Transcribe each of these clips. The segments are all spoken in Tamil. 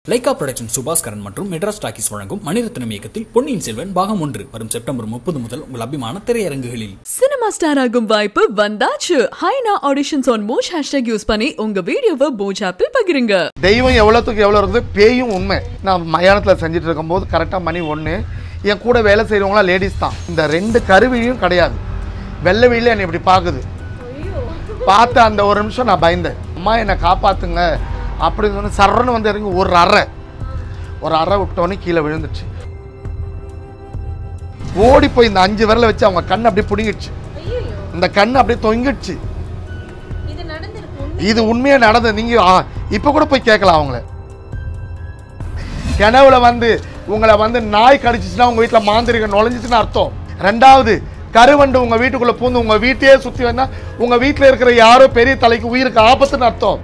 லைகா புரொடக்ஷன் சுபாஸ்கரன் மற்றும் மெட்ராஸ் டாக்கிஸ் வழங்கும் மணிரத்னம் இயக்கத்தில் பொன்னியின் செல்வன் பாகம் ஒன்று வரும் செப்டம்பர் முப்பது முதல் உங்கள் அபிமான திரையரங்குகளில் சினிமா ஸ்டார் ஆகும் வாய்ப்பு வந்தாச்சு ஹைனா ஆடிஷன்ஸ் ஆன் மோஷ் ஹேஷ்டேக் யூஸ் பண்ணி உங்க வீடியோவை மோஜ் ஆப்பில் பகிருங்க தெய்வம் எவ்வளோத்துக்கு எவ்வளோ இருக்குது பேயும் உண்மை நான் மயானத்தில் செஞ்சுட்டு இருக்கும்போது கரெக்டாக மணி ஒன்று என் கூட வேலை செய்கிறவங்களாம் லேடிஸ் தான் இந்த ரெண்டு கருவிழியும் கிடையாது வெள்ளை வெளியில் என்னை இப்படி பார்க்குது பார்த்து அந்த ஒரு நிமிஷம் நான் பயந்தேன் அம்மா என்னை காப்பாற்றுங்க அப்படின்னு சொன்ன சர்றன்னு வந்து இறங்கி ஒரு அறை ஒரு அறை விட்டோன்னே கீழே விழுந்துச்சு ஓடி போய் இந்த அஞ்சு விரலை வச்சு அவங்க கண் அப்படியே பிடுங்கிடுச்சு இந்த கண் அப்படியே தொங்கிடுச்சு இது நடந்திருக்கு இது உண்மையா நடந்தது நீங்க ஆ, இப்ப கூட போய் கேட்கலாம் அவங்கள கிணவுல வந்து உங்களை வந்து நாய் கடிச்சிச்சுன்னா உங்க வீட்டுல மாந்திரிகம் நுழைஞ்சிச்சுன்னு அர்த்தம் ரெண்டாவது கருவண்டு உங்க வீட்டுக்குள்ள பூந்து உங்க வீட்டையே சுத்தி வந்தா உங்க வீட்டுல இருக்கிற யாரோ பெரிய தலைக்கு உயிருக்கு ஆபத்துன்னு அர்த்தம்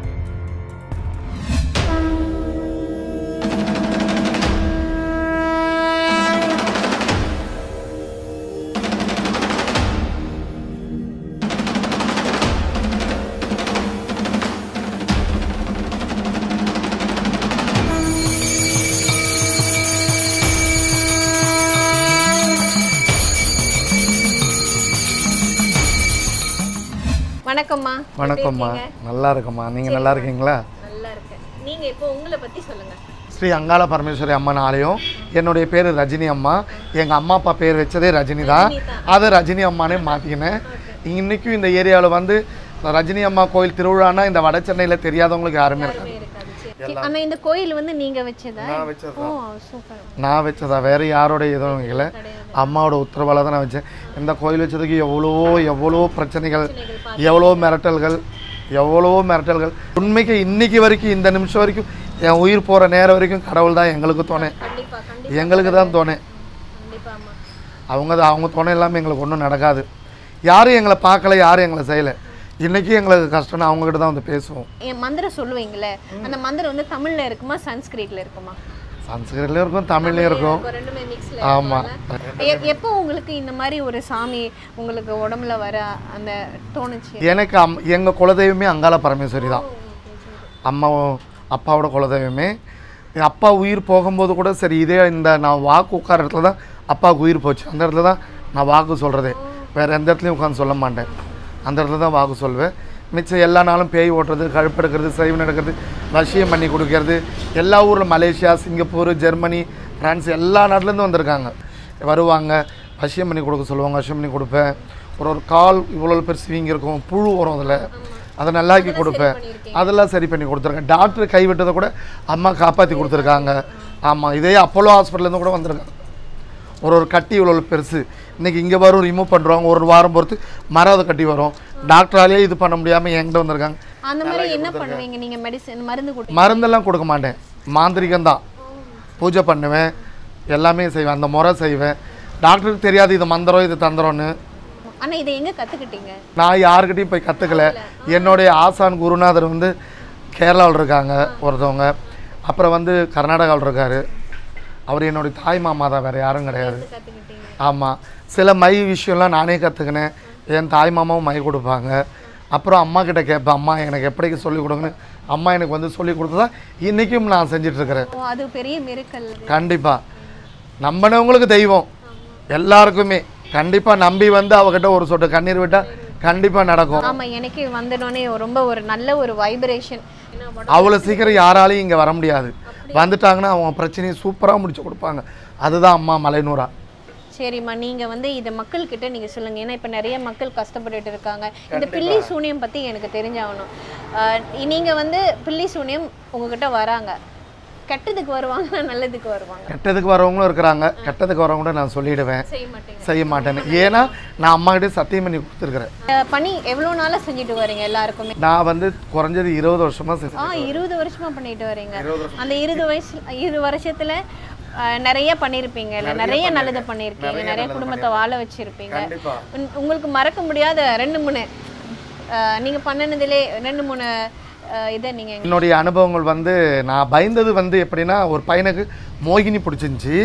வணக்கம்மா வணக்கம்மா எப்படி இருக்கீங்க? நல்லா இருக்கம்மா நீங்க நல்லா இருக்கீங்களா நல்லா இருக்கேன் நீங்க இப்போ உங்களை பத்தி சொல்லுங்க ஸ்ரீ அங்காள பரமேஸ்வரி அம்மன் ஆலயம் என்னுடைய பேர் ரஜினி அம்மா எங்கள் அம்மா அப்பா பேர் வச்சதே ரஜினி தான் ரஜினி தான். அதை ரஜினி அம்மானே மாற்றிக்கினேன் இன்றைக்கும் இந்த ஏரியாவில் வந்து ரஜினி அம்மா கோயில் திருவிழான்னா இந்த வட சென்னையில் தெரியாதவங்களுக்கு யாருமே இருக்காது இருக்காது சரி. ஆனா இந்த கோயில் வந்து நீங்க வச்சதா நான் வச்சது ஓ சூப்பர் நான் வச்சதா வேறு யாரோட எதுவும் இல்லை அம்மாவோட உத்தரவால தான் நான் வச்சேன் இந்த கோயில் வச்சதுக்கு எவ்வளவோ எவ்வளோ பிரச்சனைகள் எவ்வளோ மிரட்டல்கள் எவ்வளோ மிரட்டல்கள் உண்மைக்கு இன்னைக்கு வரைக்கும் இந்த நிமிஷம் வரைக்கும் என் உயிர் போகிற நேரம் வரைக்கும் கடவுள் தான் எங்களுக்கு துணை கண்டிப்பா கண்டிப்பா எங்களுக்கு தான் துணை கண்டிப்பா அம்மா அவங்க தான் அவங்க துணை இல்லாமல் எங்களுக்கு ஒன்றும் நடக்காது யாரும் எங்களை பார்க்கல யாரும் எங்களை செய்யலை இன்றைக்கி எங்களுக்கு கஷ்டம்னு அவங்ககிட்ட தான் வந்து பேசுவோம் என் மந்திரம் சொல்லுவீங்களே அந்த மந்திரம் வந்து தமிழ்ல இருக்குமா சன்ஸ்கிரிட்ல இருக்குமா சன்ஸ்கிரிட்லேயும் இருக்கும் தமிழ்லேயும் இருக்கும் இப்போ ரெண்டுமே மிக்ஸ்ல ஆமாம் எப்போ உங்களுக்கு இந்த மாதிரி ஒரு சாமி உங்களுக்கு உடம்புல வர அந்த தோணுச்சு எனக்கு அம் எங்கள் குலதெய்வமே அங்காள பரமேஸ்வரி தான் அம்மாவும் அப்பாவோட குலதெய்வமே என் அப்பா உயிர் போகும்போது கூட சரி இதே இந்த நான் வாக்கு உட்கார இடத்துல தான் அப்பாவுக்கு உயிர் போச்சு அந்த இடத்துல தான் நான் வாக்கு சொல்கிறதே வேறு எந்த இடத்துலையும் உட்காந்து சொல்ல மாட்டேன் அந்த இடத்துல தான் வாக்கு சொல்வேன் மிச்சம் எல்லா நாளும் பேய் ஓட்டுறது கழுப்பெடுக்கிறது சைவன் எடுக்கிறது வசியம் பண்ணி கொடுக்கறது எல்லா ஊரில் மலேசியா சிங்கப்பூர் ஜெர்மனி ஃப்ரான்ஸ் எல்லா நாட்டிலேருந்து வந்திருக்காங்க வருவாங்க வசியம் பண்ணி கொடுக்க சொல்லுவாங்க வசியம் பண்ணி கொடுப்பேன் ஒரு ஒரு கால் இவ்வளோ பெருசு வீங்கி இருக்கும் புழு வரும் அதில் அதை நல்லாக்கி கொடுப்பேன் அதெல்லாம் சரி பண்ணி கொடுத்துருக்கேன் டாக்டர் கைவிட்டதை கூட அம்மா காப்பாற்றி கொடுத்துருக்காங்க ஆமாம் இதே அப்போலோ ஹாஸ்பிட்டல்லேருந்து கூட வந்திருக்காங்க ஒரு ஒரு கட்டி இவ்வளோ பெருசு இன்றைக்கி இங்கே வரும் ரிமூவ் பண்ணுறோம் ஒரு வாரம் பொறுத்து மறாத கட்டி வரும் டாக்டராலேயே இது பண்ண முடியாமல் என்கிட்ட வந்திருக்காங்க அந்த மாதிரி என்ன பண்ணுவீங்க நீங்க மெடிசன் மருந்து கொடுத்து மருந்தெல்லாம் கொடுக்க மாட்டேன் மாந்திரிகம் தான் பூஜை பண்ணுவேன் எல்லாமே செய்வேன் அந்த முறை செய்வேன் டாக்டருக்கு தெரியாது இது மந்திரம் இது தந்திரம்னு ஆனா இதை எங்க கத்துக்கிட்டீங்க நான் யாருக்கிட்டையும் போய் கற்றுக்கல என்னுடைய ஆசான் குருநாதர் வந்து கேரளாவில் இருக்காங்க ஒருத்தவங்க அப்புறம் வந்து கர்நாடகாவில் இருக்கார் அவர் என்னுடைய தாய் மாமா தான் வேறு யாரும் கிடையாது கத்துக்கிட்டீங்க ஆமாம் சில மை விஷயம்லாம் நானே கற்றுக்கினேன் என் தாய் மாமாவும் மை கொடுப்பாங்க அப்புறம் அம்மா கிட்ட கேட்பேன் அம்மா எனக்கு எப்படி சொல்லிக் கொடுங்கன்னு அம்மா எனக்கு வந்து சொல்லி கொடுத்ததா இன்றைக்கும் நான் செஞ்சிட்ருக்கிறேன் ஓ அது பெரிய மிருக்கல் கண்டிப்பாக நம்பினவங்களுக்கு தெய்வம் எல்லாருக்குமே கண்டிப்பாக நம்பி வந்து அவகிட்ட ஒரு சொட்டு கண்ணீர் விட்டால் கண்டிப்பாக நடக்கும் ஆமா எனக்கு வந்தனோடனே ரொம்ப ஒரு நல்ல ஒரு வைப்ரேஷன் அவ்வளோ சீக்கிரம் யாராலையும் இங்கே வர முடியாது வந்துட்டாங்கன்னா அவங்க பிரச்சனையை சூப்பராக முடிச்சு கொடுப்பாங்க அதுதான் அம்மா மலைநூறா சரிம்மா நீங்க வந்து இதை மக்கள் கிட்ட நீங்க சொல்லுங்க ஏன்னா இப்ப நிறைய மக்கள் கஷ்டப்பட்டுட்டு இருக்காங்க இந்த பில்லி சூனியம் பத்தி எனக்கு தெரிஞ்சாகணும் ஆஹ் நீங்க வந்து பில்லி சூனியம் உங்ககிட்ட வராங்க கெட்டதுக்கு வருவாங்க நல்லதுக்கு வருவாங்க கெட்டதுக்கு வரவங்களும் இருக்கிறாங்க கெட்டதுக்கு வரவங்க கூட நான் சொல்லிடுவேன் செய்ய மாட்டேங்க செய்ய மாட்டேன்னு ஏன்னா நான் அம்மாக்கிட்டே சத்தியம் பண்ணி கொடுத்துருக்குறேன் ஆஹ் பணி எவ்வளவு நாளா செஞ்சுட்டு வரீங்க எல்லாருக்குமே நான் வந்து குறைஞ்சது இருபது வருஷமாக செஞ்சேன் ஆ இருபது வருஷமா பண்ணிட்டு வரீங்க அந்த இருபது வயசு இரு வருஷத்துல ஆஹ், நிறைய பண்ணியிருப்பீங்கல்ல நிறைய நல்லது பண்ணியிருக்கீங்க நிறைய குடும்பத்தை வாழ வச்சிருப்பீங்க கண்டிப்பா. உன்- உங்களுக்கு மறக்க முடியாத ரெண்டு மூணு ஆஹ், நீங்க பண்ணினதுலே ரெண்டு மூணு ஆஹ், இதை நீங்க எங்க- என்னுடைய அனுபவங்கள் வந்து நான் பயந்தது வந்து எப்படின்னா ஒரு பையனுக்கு மோகினி பிடிச்சிருந்துச்சி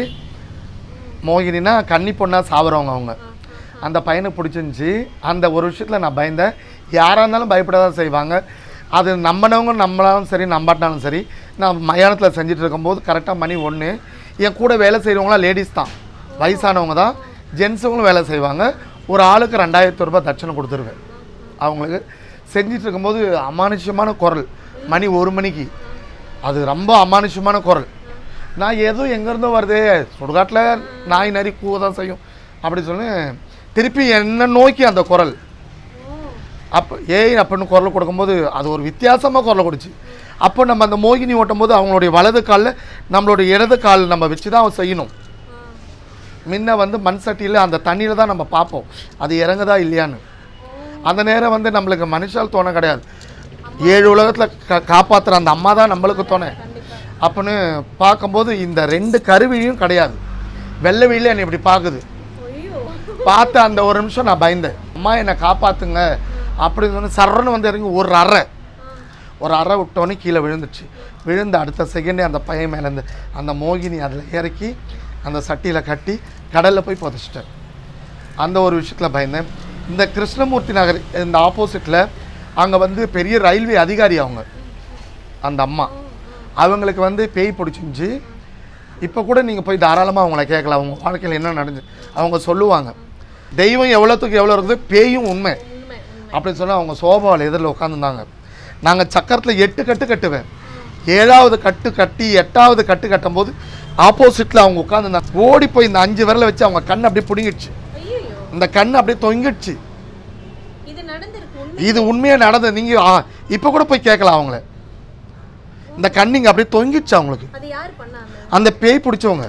மோகினினா கன்னி பொண்ணாக சாவறவங்க அவங்க அந்த பையனுக்கு பிடிச்சிருந்துச்சி அந்த ஒரு விஷயத்தில் நான் பயந்தேன் யாராக இருந்தாலும் பயப்பட தான் செய்வாங்க அது நம்பினவங்க நம்பளாலும் சரி நம்பாட்டினாலும் சரி நான் மயானத்தில் செஞ்சுட்டு இருக்கும்போது கரெக்டாக மணி ஒன்று என் கூட வேலை செய்கிறவங்களாம் லேடிஸ் தான் வயசானவங்க தான் ஜென்ஸுங்களும் வேலை செய்வாங்க ஒரு ஆளுக்கு ரெண்டாயிரத்து ரூபாய் தட்சணை கொடுத்துருவேன் அவங்களுக்கு செஞ்சிட்டு இருக்கும்போது அமானுஷ்யமான குரல் மணி ஒரு மணிக்கு அது ரொம்ப அமானுஷ்யமான குரல் நான் ஏதோ எங்கேருந்தோ வருதே சுடுகாட்டில் நாய் நரி கூவ தான் செய்யும் அப்படி சொல்லி திருப்பி என்ன நோக்கி அந்த குரல் அப்போ ஏய் அப்படின்னு குரல் கொடுக்கும்போது அது ஒரு வித்தியாசமாக குரல் கொடுச்சு அப்போ நம்ம அந்த மோகினி ஓட்டும் போது அவங்களுடைய வலது காலில் நம்மளுடைய இடது கால் நம்ம வச்சு தான் செய்யணும் முன்ன வந்து மண் சட்டியில் அந்த தண்ணியில் தான் நம்ம பார்ப்போம் அது இறங்குதா இல்லையான்னு அந்த நேரம் வந்து நம்மளுக்கு மனுஷால் தோணை கிடையாது ஏழு உலகத்தில் கா காப்பாற்றுற அந்த அம்மா தான் நம்மளுக்கு தோணை அப்படின்னு பார்க்கும்போது இந்த ரெண்டு கருவியும் கிடையாது வெள்ளை வெயில என்னை இப்படி பார்க்குது பார்த்து அந்த ஒரு நிமிஷம் நான் பயந்தேன் அம்மா என்னை காப்பாற்றுங்க அப்படின்னு சொன்ன சரன்னு வந்து இறங்கி ஒரு அறை ஒரு அறை விட்டோன்னே கீழே விழுந்துச்சு விழுந்து அடுத்த செகண்டே அந்த பையன் மேலே இருந்து அந்த மோகினி அதில் இறக்கி அந்த சட்டியில் கட்டி கடலில் போய் புதைச்சிட்டேன் அந்த ஒரு விஷயத்தில் பயந்தேன் இந்த கிருஷ்ணமூர்த்தி நகர் இந்த ஆப்போசிட்டில் அங்கே வந்து பெரிய ரயில்வே அதிகாரி அவங்க அந்த அம்மா அவங்களுக்கு வந்து பேய் பிடிச்சிருந்துச்சி இப்போ கூட நீங்கள் போய் தாராளமாக அவங்கள கேட்கலாம் அவங்க வாழ்க்கையில் என்ன நடந்து அவங்க சொல்லுவாங்க தெய்வம் எவ்வளோத்துக்கு எவ்வளோ இருக்குது பேயும் உண்மை அப்படின்னு சொல்லி அவங்க சோபாவில் எதிரில் உட்காந்துருந்தாங்க நாங்கள் சக்கரத்தில் எட்டு கட்டு கட்டுவேன் ஏழாவது கட்டு கட்டி எட்டாவது கட்டு கட்டும்போது ஆப்போசிட்டில் அவங்க உட்காந்துருந்தாங்க ஓடி போய் இந்த அஞ்சு விரலை வச்சு அவங்க கண் அப்படியே பிடுங்கிடுச்சு இந்த கண் அப்படியே தொங்கிடுச்சு இது நடந்திருக்கு இது உண்மையாக நடந்தது நீங்கள் இப்போ கூட போய் கேட்கலாம் அவங்கள இந்த கண்ணிங்க அப்படியே தொங்கிடுச்சு அவங்களுக்கு அது யார் பண்ணாங்க அந்த பேய் பிடிச்சவங்க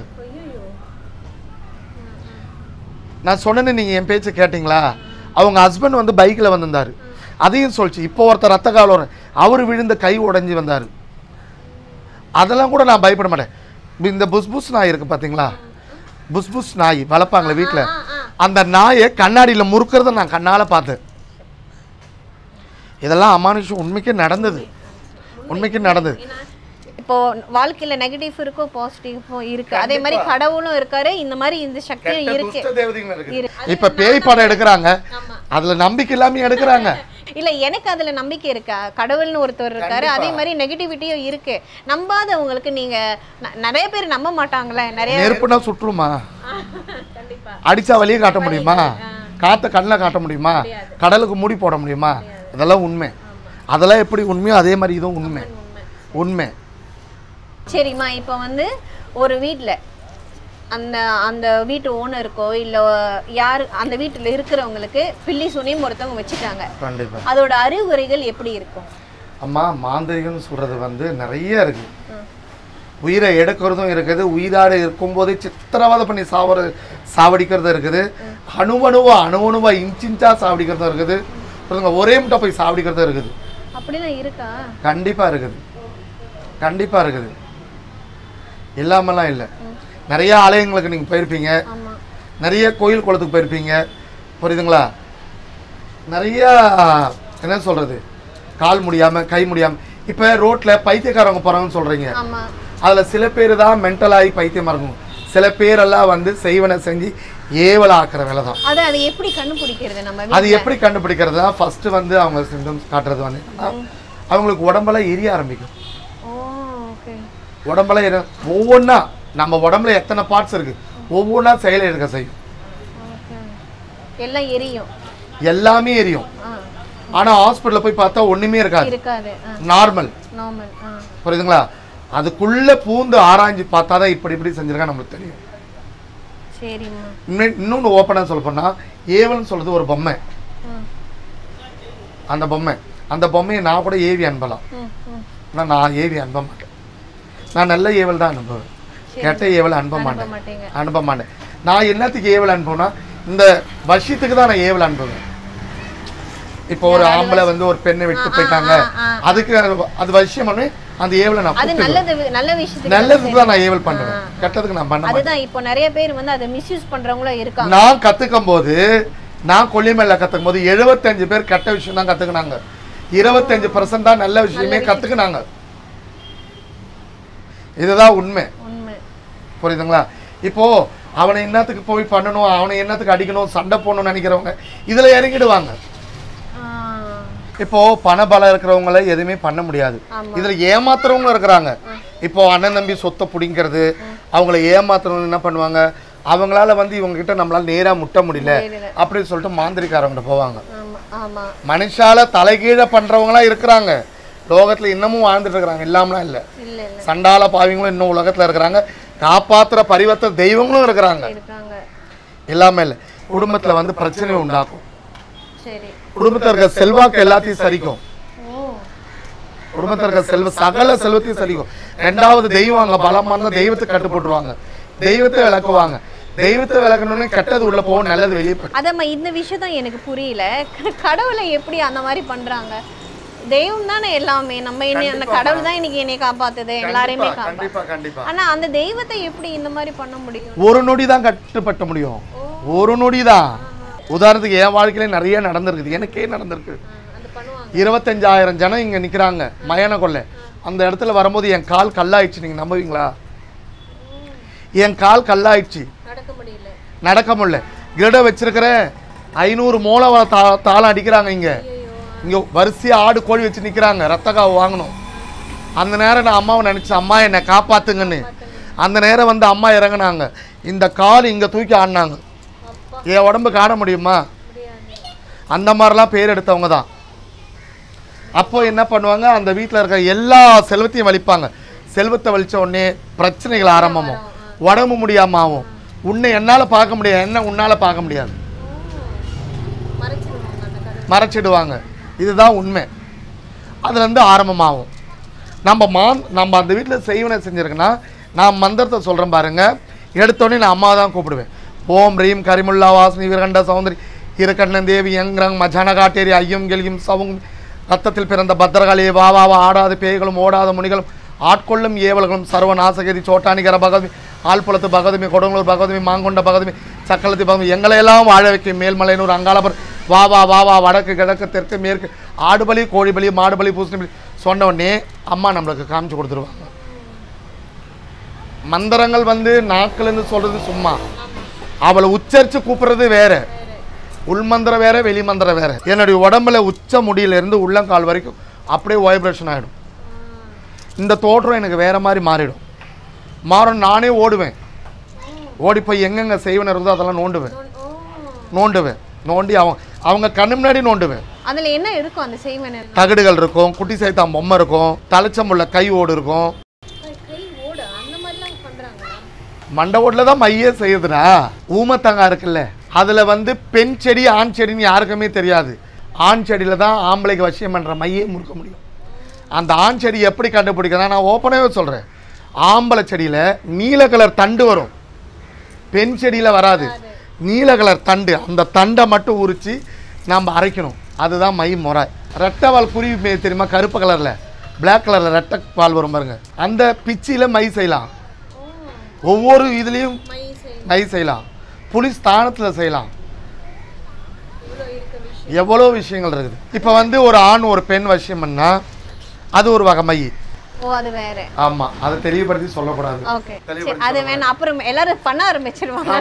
நான் சொன்னேன்னு நீங்கள் என் பேச்சை கேட்டிங்களா அவங்க ஹஸ்பண்ட் வந்து பைக்கில் வந்திருந்தார் அதையும் சொல்லிச்சு இப்போ ஒருத்தர் ரத்த காலம் அவர் விழுந்த கை உடைஞ்சு வந்தார் அதெல்லாம் கூட நான் பயப்பட மாட்டேன் இந்த புஸ் புஸ் நாய் இருக்குது பார்த்தீங்களா புஸ் புஸ் நாய் வளர்ப்பாங்களே வீட்டில் அந்த நாயை கண்ணாடியில் முறுக்கிறத நான் கண்ணால் பார்த்தேன் இதெல்லாம் அமானுஷம் உண்மைக்கே நடந்தது உண்மைக்கு நடந்தது இப்போ வாழ்க்கையில நெகட்டிவ் இருக்கும் பாசிட்டிவும் இருக்கு அதே மாதிரி கடவுளும் இருக்காரு இந்த மாதிரி இந்த சக்தியும் இருக்கு துஷ்ட தேவதைகள் இருக்கு. இப்ப பேய் படம் எடுக்கிறாங்க அதுல நம்பிக்கை இல்லாம எடுக்கிறாங்க இல்ல எனக்கு அதுல நம்பிக்கை இருக்கா கடவுள்னு ஒருத்தர் இருக்காரு அதே மாதிரி நெகட்டிவிட்டியும் இருக்கு நம்பாதவங்களுக்கு நீங்க ந- நிறைய பேர் நம்ப மாட்டாங்களே நிறைய நெருப்புனா சுற்றுமா கண்டிப்பா அடிச்சா வழியை காட்ட முடியுமா காத்த கண்ணில் காட்ட முடியுமா கடலுக்கு மூடி போட முடியுமா இதெல்லாம் உண்மை அதெல்லாம் எப்படி உண்மையோ அதே மாதிரி இதுவும் உண்மை உண்மை சரிம்மா இப்போ வந்து ஒரு வீட்ல அந்த அந்த வீட்டு ஓனருக்கோ இல்ல யார் அந்த வீட்டுல இருக்கிறவங்களுக்கு பில்லி சுனியும் ஒருத்தவங்க வச்சுட்டாங்க கண்டிப்பா அதோட அறிகுறிகள் எப்படி இருக்கும் அம்மா மாந்திரிகம்னு சொல்றது வந்து நிறைய இருக்கு உயிரை எடுக்கிறதும் இருக்குது உயிராடு இருக்கும்போதே சித்திரவதை பண்ணி சாவற சாவடிக்கிறதும் இருக்குது அணுவணுவா அணுவணுவா இன்ச் இன்ச்சா சாவடிக்கிறதும் இருக்குது சொல்லுங்க ஒரே முட்டை போய் சாவடிக்கிறதும் இருக்குது அப்படிதான் இருக்கா கண்டிப்பா இருக்குது கண்டிப்பா இருக்குது இல்லாமலாம் இல்லை நிறைய ஆலயங்களுக்கு நீங்க போயிருப்பீங்க ஆமா நிறைய கோயில் குளத்துக்கு போயிருப்பீங்க புரியுதுங்களா நிறைய என்ன சொல்றது கால் முடியாம கை முடியாம இப்ப ரோட்ல பைத்தியக்காரவங்க போறாங்கன்னு சொல்றீங்க ஆமா அதுல சில பேர் தான் மென்டல் ஆகி பைத்தியமா இருக்கும் சில பேரெல்லாம் வந்து செய்வனை செஞ்சு ஏவல ஆக்குற வேலை தான் அது அது எப்படி கண்டுபிடிக்கிறது நம்ம அது வீட்ல? எப்படி கண்டுபிடிக்கிறதுனா ஃபர்ஸ்ட் வந்து அவங்க சிம்டம்ஸ் காட்டுறது வந்து என்னன்னா, அவங்களுக்கு உடம்பெல்லாம் எரிய ஆரம்பிக்கும் ஓ ஓகே உடம்பெல்லாம் எரி ஒவ்வொன்றா நம்ம உடம்புல எத்தனை பார்ட்ஸ் இருக்கு ஒவ்வொன்றா செயல் இருக்க செய்யும் ஓகே எல்லாம் எரியும் எல்லாமே எரியும் ஆ ஆனா ஹாஸ்பிட்டல்ல போய் பார்த்தா ஒண்ணுமே இருக்காது இருக்காது ஆ நார்மல் நார்மல் ஆ புரியுதுங்களா அதுக்குள்ள பூந்து ஆராய்ஞ்சு பார்த்தா தான் இப்படி இப்படி செஞ்சிருக்கா நம்மளுக்கு தெரியும் சரிம்மா இன்னும் இன்னொன்று ஓப்பனாக சொல்ல போனா ஏவல்னு சொல்றது ஒரு பொம்மை ம் அந்த பொம்மை அந்த பொம்மையை நான் கூட ஏவி அனுப்பலாம் ம் ம் ஆனால் நான் ஏவி அனுப்ப மாட்டேன் நான் நல்ல ஏவல் தான் அனுப்புவேன் கெட்ட ஏவல் அனுப்ப அனுப்ப மாட்டேன் மாட்டீங்க அனுப்ப மாட்டேன் நான் என்னத்துக்கு ஏவல் அனுப்புவேன்னா இந்த வசியத்துக்கு தான் நான் ஏவல் அனுப்புவேன் இப்போ ஒரு ஆம்பளை வந்து ஒரு பெண்ணை விட்டு போயிட்டாங்க ஆ, அதுக்கு அது- அது வசியம் பண்ணி அந்த ஏவலை நான் அது கூப்பிட்டுக்குவேன். நல்லது நல்ல விஷயத்துக்கு நல்லதுக்கு தான் நான் ஏவல் பண்ணுவேன் கெட்டதுக்கு நான் பண்ண மாட்டேன் அதுதான் இப்போ நிறைய பேர் வந்து அதை மிஸ்யூஸ் பண்றவங்களும் இருக்காங்க நான் கத்துக்கும் போது நான் கொல்லிமலையில கத்துக்கும் போது எழுபத்தஞ்சு பேர் கெட்ட விஷயம் தான் கத்துக்கினாங்க இருபத்தஞ்சு பர்சன்ட் தான் நல்ல விஷயமே கத்துக்கினாங்க இதுதான் உண்மை உண்மை புரியுதுங்களா இப்போ அவனை என்னத்துக்கு போய் பண்ணணும் அவனை என்னத்துக்கு அடிக்கணும் சண்டை போடணும்னு நினைக்கிறவங்க இதுல இறங்கிடுவாங்க ஆ, இப்போ பண பலம் இருக்கிறவங்கள எதுவுமே பண்ண முடியாது இதுல ஏமாத்துறவங்க இருக்கிறாங்க இப்போ அண்ணன் தம்பி சொத்தை பிடிங்கிறது அவங்கள ஏமாத்துறவங்க என்ன பண்ணுவாங்க அவங்களால வந்து இவங்க கிட்ட நம்மளால நேரா முட்ட முடியல அப்படின்னு சொல்லிட்டு மாந்திரிக்காரவங்க போவாங்க ஆமா ஆமா மனுஷால தலைகீழ பண்றவங்களா இருக்கிறாங்க லோகத்துல இன்னமும் வாழ்ந்துட்டு இருக்கிறாங்க இல்லாமலாம் இல்ல இல்ல இல்ல சண்டால பாவிங்களும் இன்னும் உலகத்துல இருக்கிறாங்க காப்பாத்துற பரிவர்த்த தெய்வங்களும் இருக்கிறாங்க இருக்காங்க எல்லாமே இல்லை குடும்பத்துல வந்து பிரச்சனை உண்டாக்கும் சரி குடும்பத்துல இருக்க செல்வாக்கு எல்லாத்தையும் சரிக்கும் ஓ குடும்பத்துல இருக்க செல்வ சகல செல்வத்தையும் சரிக்கும் ரெண்டாவது தெய்வம் அங்க பலமா இருந்தா தெய்வத்தை கட்டுப்பட்டுருவாங்க தெய்வத்தை விளக்குவாங்க தெய்வத்தை விளக்கணும்னு கெட்டது உள்ள போகும் நல்லது வெளியே போயிடும் அதம்மா இந்த விஷயம் தான் எனக்கு புரியல க- கடவுளை எப்படி அந்த மாதிரி பண்றாங்க தெய்வம் தானே எல்லாமே நம்ம இன்னை அந்த கடவுள் தான் இன்னைக்கு என்னை காப்பாத்துது எல்லாரையுமே காப்பா கண்டிப்பா கண்டிப்பா ஆனா அந்த தெய்வத்தை எப்படி இந்த மாதிரி பண்ண முடியும் ஒரு நொடி தான் கட்டுப்பட்ட முடியும் ஒரு நொடி தான் உதாரணத்துக்கு என் வாழ்க்கையில நிறைய நடந்திருக்குது எனக்கே நடந்திருக்கு அது பண்ணுவாங்க இருபத்தஞ்சாயிரம் ஜனம் இங்க நிக்கிறாங்க மயான கொள்ளை அந்த இடத்துல வரும்போது என் கால் கல்லாயிடுச்சு நீங்க நம்புவீங்களா என் கால் கல்லாயிடுச்சு நடக்க முடியல நடக்க முடியல கிரட வச்சிருக்கிறேன் ஐநூறு மூளை தா தாளம் அடிக்கிறாங்க இங்க இங்க வரிசையா ஆடு கோழி வச்சு நிக்கிறாங்க ரத்த காவு வாங்கணும் அந்த நேரம் நான் அம்மாவை நினைச்சேன் அம்மா என்னை காப்பாத்துங்கன்னு அந்த நேரம் வந்து அம்மா இறங்குனாங்க இந்த கால் இங்க தூக்கி ஆடினாங்க என் உடம்பு காண முடியுமா அந்த மாதிரிலாம் பேர் எடுத்தவங்க தான் அப்போ என்ன பண்ணுவாங்க அந்த வீட்டில் இருக்க எல்லா செல்வத்தையும் வலிப்பாங்க செல்வத்தை வலிச்ச உடனே பிரச்சனைகள் ஆரம்பமும் உடம்பு முடியாம ஆகும் உன்னை என்னால் பார்க்க முடியாது என்ன உன்னால் பார்க்க முடியாது மறைச்சிருவாங்க அந்த கடவுள் மறைச்சிடுவாங்க இதுதான் உண்மை அதுலேருந்து ஆரம்பமாகும் நம்ம மா நம்ம அந்த வீட்டில் செய்வனை செஞ்சிருக்கேன்னா நான் மந்திரத்தை சொல்கிறேன் பாருங்க எடுத்தோடனே நான் அம்மா தான் கூப்பிடுவேன் ஓம் ரீம் கரிமுல்லா வாசனி வீரகண்ட சௌந்தரி இருக்கண்ணன் தேவி யங்ரங் மஜான காட்டேரி ஐயம் கெளியும் சவும் ரத்தத்தில் பிறந்த பத்திரகாளியே வா வா வா ஆடாத பேய்களும் ஓடாத முனிகளும் ஆட்கொள்ளும் ஏவல்களும் சர்வநாசகதி சோட்டானிகர பகவதி ஆழ்புலத்து பகவதிமி கொடுங்கலூர் பகவதிமி மாங்கொண்ட பகவதிமி சக்கலத்தி பகவதி எங்களையெல்லாம் வாழ வைக்கும் மேல்மலையனூர் அங்காளபர் வா வா வா வா வடக்கு கிழக்கு தெற்கு மேற்கு ஆடுபலி கோழிபலி மாடுபலி பூசணி பலி சொன்ன உடனே அம்மா நம்மளுக்கு காமிச்சு கொடுத்துருவாங்க மந்திரங்கள் வந்து நாக்குலேருந்து சொல்றது சும்மா அவளை உச்சரித்து கூப்பிடுறது வேற உள்மந்திரம் வேற வெளிமந்திரம் வேற என்னுடைய உடம்புல உச்ச முடியிலிருந்து உள்ளங்கால் வரைக்கும் அப்படியே வைப்ரேஷன் ஆகிடும் இந்த தோற்றம் எனக்கு வேற மாதிரி மாறிடும் மாறும் நானே ஓடுவேன் ஓடி போய் எங்கெங்க செய்வன இருந்தோ அதெல்லாம் நோண்டுவேன் நோண்டுவேன் நோண்டி அவங்க அவங்க கண்ணு முன்னாடி நோண்டுவேன் அதுல என்ன இருக்கும் அந்த செய்வன தகடுகள் இருக்கும் குட்டி சைத்தான் பொம்மை இருக்கும் தலைச்சமுள்ள கை ஓடு இருக்கும் கை ஓட அந்த மாதிரிலாம் பண்றாங்களா மண்டை ஓட்டில் தான் மையே செய்யுதுடா ஊமத்தங்காய் இருக்குல்ல அதில் வந்து பெண் செடி ஆண் செடின்னு யாருக்குமே தெரியாது ஆண் செடியில் தான் ஆம்பளைக்கு வசியம் பண்ணுற மையே முறுக்க முடியும் அந்த ஆண் செடி எப்படி கண்டுபிடிக்கிறதா நான் ஓப்பனாகவே சொல்கிறேன் ஆம்பளை செடியில் நீல கலர் தண்டு வரும் பெண் செடியில் வராது நீல கலர் தண்டு அந்த தண்டை மட்டும் உரித்து நம்ம அரைக்கணும் அதுதான் மை முறை ரெட்டைவால் குருவி மே தெரியுமா கருப்பு கலரில் Black கலரில் ரெட்டை பால் வரும் பாருங்க அந்த பிச்சியில் மை செய்யலாம் ஒவ்வொரு இதுலேயும் மை செய் மை செய்யலாம் புலி ஸ்தானத்தில் செய்யலாம் இவ்வளோ இருக்க விஷயம் எவ்வளோ விஷயங்கள் இருக்குது இப்போ வந்து ஒரு ஆண் ஒரு பெண் வசியம் பண்ணா அது ஒரு வகை மை ஓ அது வேற ஆமாம் அதை தெளிவுபடுத்தி சொல்லக்கூடாது ஓகே சரி அது வேணாம் அப்புறம் எல்லாரும் பண்ண ஆரம்பிச்சிருவாங்க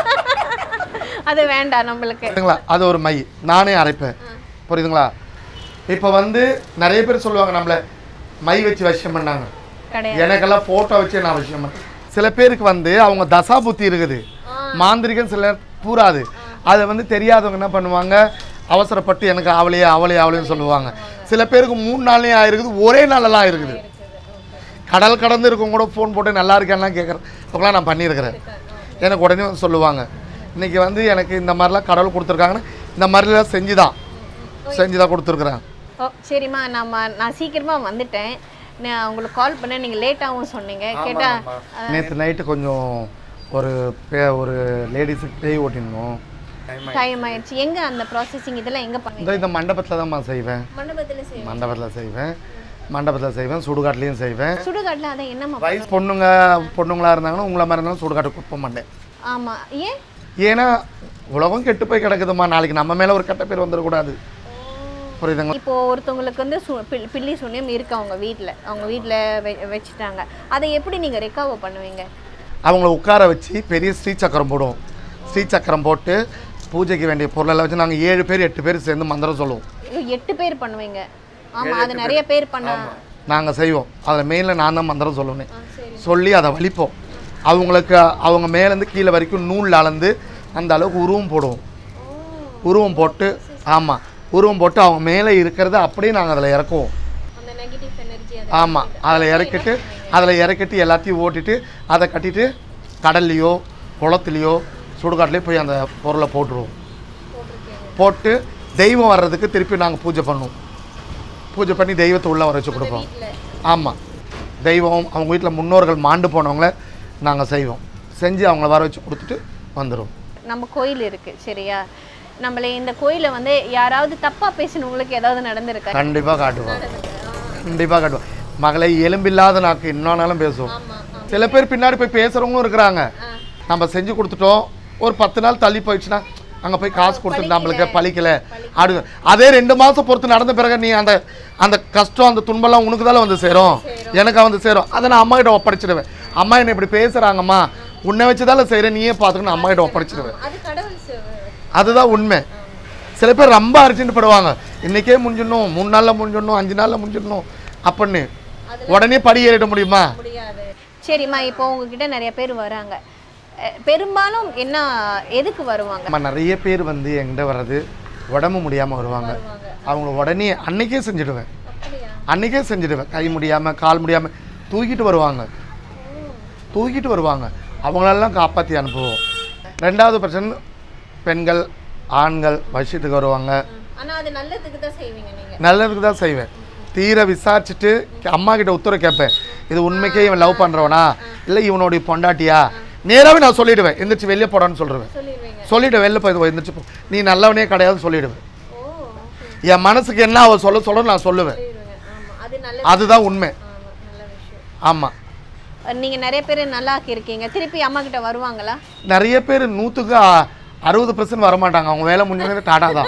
அது வேண்டாம் நம்மளுக்கு புரியுதுங்களா அது ஒரு மை நானே அரைப்பேன் புரியுதுங்களா இப்போ வந்து நிறைய பேர் சொல்லுவாங்க நம்மள மை வச்சு வசியம் பண்ணாங்க கிடையாது எனக்கெல்லாம் ஃபோட்டோ வச்சு நான் விஷயம் பண்ணேன் சில பேருக்கு வந்து அவங்க தசா புத்தி இருக்குது மாந்திரிகம் சில நேரம் பூராது அதை வந்து தெரியாதவங்க என்ன பண்ணுவாங்க அவசரப்பட்டு எனக்கு அவளையே அவளே அவளையும் சொல்லுவாங்க சில பேருக்கு மூணு நாள்லேயும் ஆயிருக்குது ஒரே நாளெல்லாம் இருக்குது கடல் கடந்து இருக்கவங்க கூட ஃபோன் போட்டு நல்லா இருக்கேன்லாம் கேட்குறேன் இப்போலாம் நான் பண்ணியிருக்கிறேன் எனக்கு உடனே வந்து சொல்லுவாங்க இன்னைக்கு வந்து எனக்கு இந்த மாதிரிலாம் கடவுள் கொடுத்துருக்காங்கன்னு இந்த மாதிரிலாம் செஞ்சு தான் செஞ்சு தான் கொடுத்துருக்குறாங்க ஓ சரிம்மா நம்ம நான் சீக்கிரமா வந்துட்டேன் நான் உங்களுக்கு கால் பண்ணேன் நீங்க லேட்டாகவும் சொன்னீங்க கேட்டா நேற்று நைட்டு கொஞ்சம் ஒரு பே ஒரு லேடிஸுக்கு பேய் ஓட்டிருந்தோம் டைம் ஆயிடுச்சு எங்க அந்த ப்ராசஸிங் இதெல்லாம் எங்க பண்ணுவீங்க இந்த இந்த மண்டபத்தில் தான்மா செய்வேன் மண்டபத்துல செய்வோம் மண்டபத்தில் செய்வேன் மண்டபத்தில் செய்வேன் சுடுகாட்லேயும் செய்வேன் சுடுகாட்டுல அதை என்னம்மா வயசு பொண்ணுங்க பொண்ணுங்களா இருந்தாங்கன்னா உங்களை மாதிரி இருந்தாலும் சுடுகாட்டுக்கு கூப்ப மாட்டேன் ஆமா ஏன் ஏன்னா உலகம் கெட்டு போய் கிடக்குதும்மா நாளைக்கு நம்ம மேலே ஒரு கெட்ட பேர் வந்துடக்கூடாது புரியுதுங்களா இப்போ ஒருத்தவங்களுக்கு வந்து சு- பில்- பில்லி சூன்யம் இருக்கு அவங்க வீட்ல அவங்க வீட்ல வெ- வச்சுட்டாங்க அதை எப்படி நீங்க ரெக்கவர் பண்ணுவீங்க அவங்கள உட்கார வச்சு பெரிய ஸ்ரீ சக்கரம் போடுவோம் ஸ்ரீ சக்கரம் போட்டு பூஜைக்கு வேண்டிய பொருளெல்லாம் வச்சு நாங்கள் ஏழு பேர் எட்டு பேர் சேர்ந்து மந்திரம் சொல்லுவோம் ஐயோ, எட்டு பேர் பண்ணுவீங்க ஆமா அது நிறைய பேர் பண்ண நாங்கள் செய்வோம் அதில் மெயினில் நான் தான் மந்திரம் சொல்லுவேன் சொல்லி அதை வலிப்போம் அவங்களுக்கு அவங்க மேலேருந்து கீழே வரைக்கும் நூல் அளந்து அந்த அளவுக்கு உருவம் போடுவோம் உருவம் போட்டு ஆமாம் உருவம் போட்டு அவங்க மேலே இருக்கிறத அப்படியே நாங்கள் அதில் இறக்குவோம் அந்த நெகட்டிவ் எனர்ஜி ஆமாம் அதில் இறக்கிட்டு அதில் இறக்கிட்டு எல்லாத்தையும் ஓட்டிட்டு அதை கட்டிட்டு கடல்லையோ குளத்துலையோ சுடுகாட்டுலேயோ போய் அந்த பொருளை போட்டுருவோம் போட்டு தெய்வம் வர்றதுக்கு திருப்பி நாங்கள் பூஜை பண்ணுவோம் பூஜை பண்ணி தெய்வத்தை உள்ளே வர வச்சு கொடுப்போம் ஆமாம் தெய்வம் அவங்க வீட்டில் முன்னோர்கள் மாண்டு போனவங்கள நாங்கள் செய்வோம் செஞ்சு அவங்கள வர வச்சு கொடுத்துட்டு வந்துடுவோம் நம்ம கோயில் இருக்கு சரியா நம்மள இந்த கோயில வந்து யாராவது தப்பா பேசினவங்களுக்கு ஏதாவது நடந்திருக்கா கண்டிப்பாக காட்டுவோம் கண்டிப்பாக காட்டுவோம் மகளை எலும்பில்லாத நாக்கு இன்னொன்னாலும் பேசுவோம் சில பேர் பின்னாடி போய் பேசுகிறவங்களும் இருக்கிறாங்க நம்ம செஞ்சு கொடுத்துட்டோம் ஒரு பத்து நாள் தள்ளி போயிடுச்சுன்னா அங்கே போய் காசு கொடுத்துட்டு நம்மளுக்கு பழிக்கல அப்படி அதே ரெண்டு மாதம் பொறுத்து நடந்த பிறகு நீ அந்த அந்த கஷ்டம் அந்த துன்பம்லாம் உனக்கு தானே வந்து சேரும் எனக்கு வந்து சேரும் அதை நான் அம்மா கிட்ட ஒப்படைச்சிடுவேன் அம்மா என்னை இப்படி பேசுகிறாங்கம்மா உன்னை வச்சு தானே செய்கிறேன் நீயே பார்த்துக்கணும் அம்மா கிட்ட ஒப்படைச்சிடுவேன் அது கடவுள் அதுதான் உண்மை சில பேர் ரொம்ப அர்ஜென்ட் படுவாங்க இன்னைக்கே முடிஞ்சிடணும் மூணு நாளில் முடிஞ்சிடணும் அஞ்சு நாளில் முடிஞ்சிடணும் அப்படின்னு உடனே படி ஏறிட முடியுமா முடியாது சரிம்மா இப்போ உங்ககிட்ட நிறைய பேர் வராங்க அஹ் பெரும்பாலும் என்ன எதுக்கு வருவாங்க நம்ம நிறைய பேர் வந்து என்கிட்ட வர்றது உடம்பு முடியாமல் வருவாங்க அவங்கள உடனே அன்னைக்கே செஞ்சுடுவேன் அன்னைக்கே செஞ்சுடுவேன் கை முடியாமல் கால் முடியாமல் தூக்கிட்டு வருவாங்க தூக்கிட்டு வருவாங்க அவங்களெல்லாம் காப்பாற்றி அனுப்புவோம் ரெண்டாவது பிரச்சனை பெண்கள் ஆண்கள் வசியத்துக்கு வருவாங்க ஆனா அது நல்லதுக்கு தான் செய்வீங்க நீங்க நல்லதுக்கு தான் செய்வேன் தீர விசாரிச்சுட்டு அம்மா கிட்ட உத்தரவு கேட்பேன் இது உண்மைக்கே இவன் லவ் பண்ணுறவனா இல்லை இவனுடைய பொண்டாட்டியா நேராகவே நான் சொல்லிடுவேன் எந்திரிச்சு வெளியே போடான்னு சொல்லிடுவேன் சொல்லிடுவீங்க சொல்லிவிடுவேன் வெளில போய் எந்திரிச்சு போ நீ நல்லவனே கிடையாதுன்னு சொல்லிடுவேன் ஓ என் மனசுக்கு என்ன அவ சொல்ல சொல்ல நான் சொல்லுவேன் சொல்லிடுவேங்க ஆமா அது நல்ல அதுதான் உண்மை ஆமா நல்ல விஷயம் ஆமாம் அஹ் நீங்க நிறைய பேர் நல்லா ஆக்கியிருக்கீங்க திருப்பி அம்மா கிட்ட வருவாங்களா நிறைய பேர் நூற்றுக்கு அறுபது பர்சன்ட் வரமாட்டாங்க அவங்க வேலை முடிஞ்சது டாடா தான்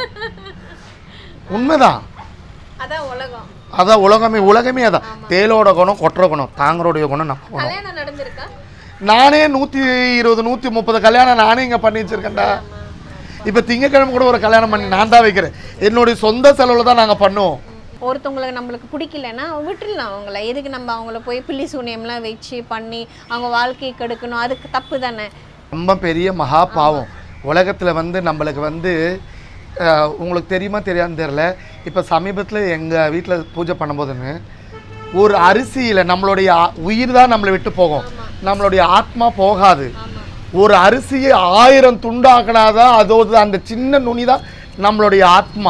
உண்மைதான் அதான் உலகம் அதான் உலகமே உலகமே அதான் தேலோட குணம் கொட்டுற குணம் தாங்கரோடைய குணம் நம்ம குணம் கல்யாணம் நடந்திருக்கா நானே நூற்றி இருபது நூற்றி முப்பது கல்யாணம் நானே இங்கே பண்ணி வச்சிருக்கேன்டா இப்போ திங்கக்கிழமை கூட ஒரு கல்யாணம் பண்ணி நான் தான் வைக்கிறேன் என்னுடைய சொந்த செலவில் தான் நாங்கள் பண்ணுவோம் ஒருத்தவங்களுக்கு நம்மளுக்கு பிடிக்கலன்னா விட்டுடலாம் அவங்கள எதுக்கு நம்ம அவங்கள போய் பில்லி சூனியம்லாம் வச்சு பண்ணி அவங்க வாழ்க்கையை கெடுக்கணும் அதுக்கு தப்பு தானே ரொம்ப பெரிய மகா பாவம் உலகத்தில் வந்து நம்மளுக்கு வந்து அஹ், உங்களுக்கு தெரியுமா தெரியாதுன்னு தெரில இப்போ சமீபத்தில் எங்கள் வீட்டில் பூஜை பண்ணும்போதுன்னு ஒரு அரிசியில் நம்மளுடைய ஆ- உயிர் தான் நம்மளை விட்டு போகும் நம்மளுடைய ஆத்மா போகாது ஒரு அரிசியை ஆயிரம் துண்டாக்கினாதான் அதோடு அந்த சின்ன நுனி தான் நம்மளுடைய ஆத்மா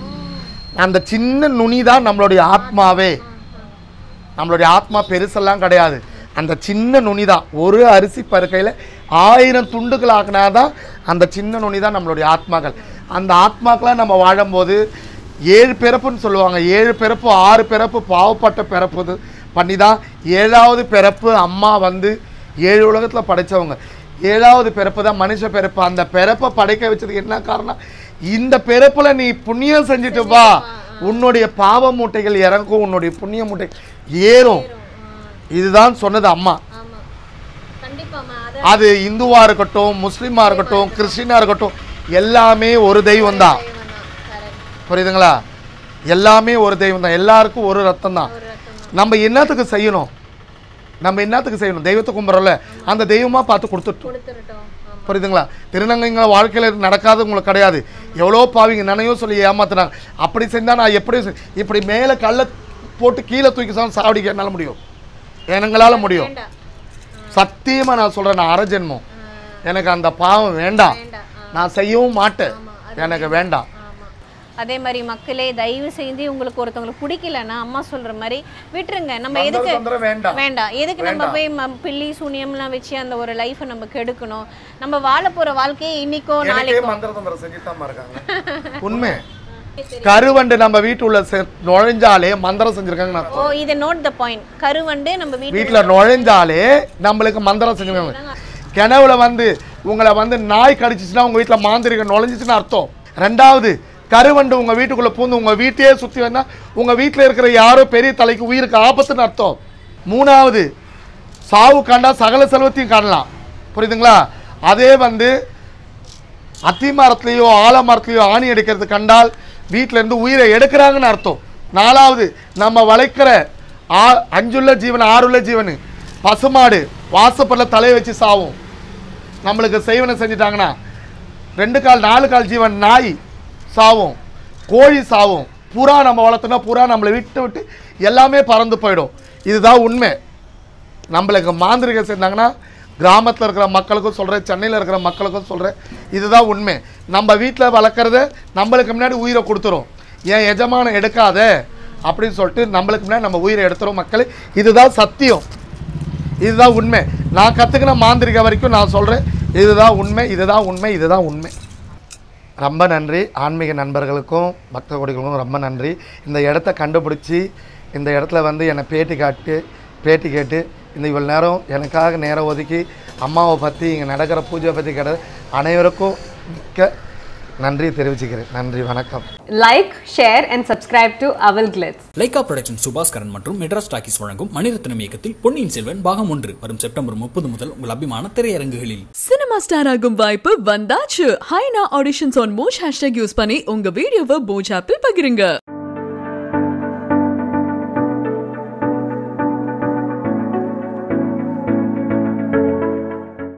அந்த சின்ன நுனி தான் நம்மளுடைய ஆத்மாவே நம்மளுடைய ஆத்மா பெருசெல்லாம் கிடையாது அந்த சின்ன நுனி தான் ஒரு அரிசி பருக்கையில் ஆயிரம் துண்டுகள் ஆக்கினாதான் அந்த சின்ன நுனி தான் நம்மளுடைய ஆத்மாக்கள் அந்த ஆத்மாக்களாக நம்ம வாழும்போது ஏழு பிறப்புன்னு சொல்லுவாங்க ஏழு பிறப்பு ஆறு பிறப்பு பாவப்பட்ட பிறப்பு பண்ணி தான் ஏழாவது பிறப்பு அம்மா வந்து ஏழு உலகத்தில் படைச்சவங்க ஏழாவது பிறப்பு தான் மனுஷ பிறப்பு அந்த பிறப்பை படைக்க வச்சதுக்கு என்ன காரணம் இந்த பிறப்புல நீ புண்ணியம் செஞ்சுட்டு வா உன்னுடைய பாவ மூட்டைகள் இறங்கும் உன்னுடைய புண்ணிய மூட்டைகள் ஏறும் இதுதான் சொன்னது அம்மா ஆமா கண்டிப்பாமா அது அது இந்துவா இருக்கட்டும் முஸ்லீமா இருக்கட்டும் கிறிஸ்டினா இருக்கட்டும் எல்லாமே ஒரு தெய்வம் தான் புரியுதுங்களா எல்லாமே ஒரு தெய்வம் தான் எல்லாருக்கும் ஒரு ரத்தம் தான் நம்ம என்னத்துக்கு செய்யணும் நம்ம என்னத்துக்கு செய்யணும் தெய்வத்தை கும்பிட்றோம்ல அந்த தெய்வமா பார்த்து கொடுத்துட்டோம் கொடுத்துருட்டோம் ஆமா புரியுதுங்களா திருநங்கைங்க வாழ்க்கையில் நடக்காது உங்களுக்கு கிடையாது எவ்வளோ பாவிங்க நினையோ சொல்லி ஏமாத்துனாங்க அப்படி செஞ்சால் நான் எப்படி செ- இப்படி மேலே கல்லை போட்டு கீழே தூக்கி சாப்பிட சாவடிக்க என்னால் முடியும் எங்களால் முடியும் வேண்டாம் சத்தியமாக நான் சொல்கிறேன் நான் அரஜென்மம் எனக்கு அந்த பாவம் வேண்டாம் வேண்டாம் ஆ, நான் செய்யவும் மாட்டேன் எனக்கு வேண்டாம் ஆமா அதே மாதிரி மக்களே தயவு செய்து உங்களுக்கு ஒருத்தவங்களுக்கு பிடிக்கலன்னா அம்மா சொல்ற மாதிரி விட்டுருங்க நம்ம எதுக்கு தொந்தரவு வேண்டாம் வேண்டாம் எதுக்கு நம்ம போய் ம- பில்லி சூனியம்லாம் வச்சு அந்த ஒரு லைஃப்பை நம்ம கெடுக்கணும் நம்ம வாழ போற வாழ்க்கையை இன்னைக்கோ எனக்கே நாளைக்கோ மந்திர தந்திரம் செஞ்சுதான் இருக்காங்க உண்மை கருவண்டு நம்ம வீட்டுள்ள செ- நுழைஞ்சாலே மந்திரம் செஞ்சிருக்காங்க ஓ இது நோட் த பாயிண்ட் கருவண்டு நம்ம வீட்டு வீட்டில் நுழைஞ்சாலே நம்மளுக்கு மந்திரம் செஞ்சுருக்காங்க கிணவுல வந்து உங்களை வந்து நாய் கடிச்சிச்சுன்னா உங்கள் வீட்டில் மாந்திரிகம் நுழைஞ்சிச்சுன்னு அர்த்தம் ரெண்டாவது கருவண்டு உங்கள் வீட்டுக்குள்ளே பூந்து உங்கள் வீட்டையே சுற்றி வந்தா உங்கள் வீட்டில் இருக்கிற யாரோ பெரிய தலைக்கு உயிருக்கு ஆபத்துன்னு அர்த்தம் மூணாவது சாவு கண்டா சகல செல்வத்தையும் காணலாம் புரியுதுங்களா அதே வந்து அத்தி மரத்துலேயோ ஆலமரத்துலேயோ ஆணி அடிக்கிறது கண்டால் வீட்டில இருந்து உயிரை எடுக்கிறாங்கன்னு அர்த்தம் நாலாவது நம்ம வளைக்கிற ஆ அஞ்சுள்ள ஜீவன் ஆறுள்ள ஜீவன் பசுமாடு வாசப்படல தலையை வச்சு சாவும் நம்மளுக்கு செய்வனை செஞ்சுட்டாங்கன்னா ரெண்டு கால் நாலு கால் ஜீவன் நாய் சாவும் கோழி சாவும் புறா நம்ம வளர்த்தோன்னா புறா நம்மளை விட்டு விட்டு எல்லாமே பறந்து போயிடும் இதுதான் உண்மை நம்மளுக்கு மாந்திரிகம் செஞ்சாங்கன்னா கிராமத்தில் இருக்கிற மக்களுக்கும் சொல்கிறேன் சென்னையில் இருக்கிற மக்களுக்கும் சொல்கிறேன் இதுதான் உண்மை நம்ம வீட்டில் வளர்க்குறத நம்மளுக்கு முன்னாடி உயிரை கொடுத்துரும் என் எஜமானம் எடுக்காத அப்படின்னு சொல்லிட்டு நம்மளுக்கு முன்னாடி நம்ம உயிரை எடுத்துரும் மக்கள் இதுதான் சத்தியம் இதுதான் உண்மை நான் கற்றுக்கின மாந்திரிகம் வரைக்கும் நான் சொல்கிறேன் இதுதான் உண்மை இதுதான் உண்மை இதுதான் உண்மை ரொம்ப நன்றி ஆன்மீக நண்பர்களுக்கும் பக்த கொடிகளுக்கும் ரொம்ப நன்றி இந்த இடத்த கண்டுபிடிச்சி இந்த இடத்துல வந்து என்னை பேட்டி காட்டு பேட்டி கேட்டு இந்த இவ்வளோ நேரம் எனக்காக நேரம் ஒதுக்கி அம்மாவை பற்றி இங்கே நடக்கிற பூஜையை பற்றி கேட்டது அனைவருக்கும் மிக்க நன்றி தெரிவிச்சுக்கிறேன் நன்றி வணக்கம் Like, share, and subscribe to Owl Glitz. Lyca production Subaskaran மற்றும் மெட்ராஸ் டாக்கீஸ் வழங்கும் மணிரத்னம் இயக்கத்தில் பொன்னியின் செல்வன் பாகம் ஒன்று வரும் செப்டம்பர் முப்பது முதல் உங்கள் அபிமான திரையரங்குகளில் சினிமா ஸ்டார் ஆகும் வாய்ப்பு வந்தாச்சு ஹைனா ஆடிஷன்ஸ் ஆன் மோஷ் ஹேஷ்டேக் யூஸ் பண்ணி உங்க வீடியோவை போஜ் ஆப்பில் பகிருங்க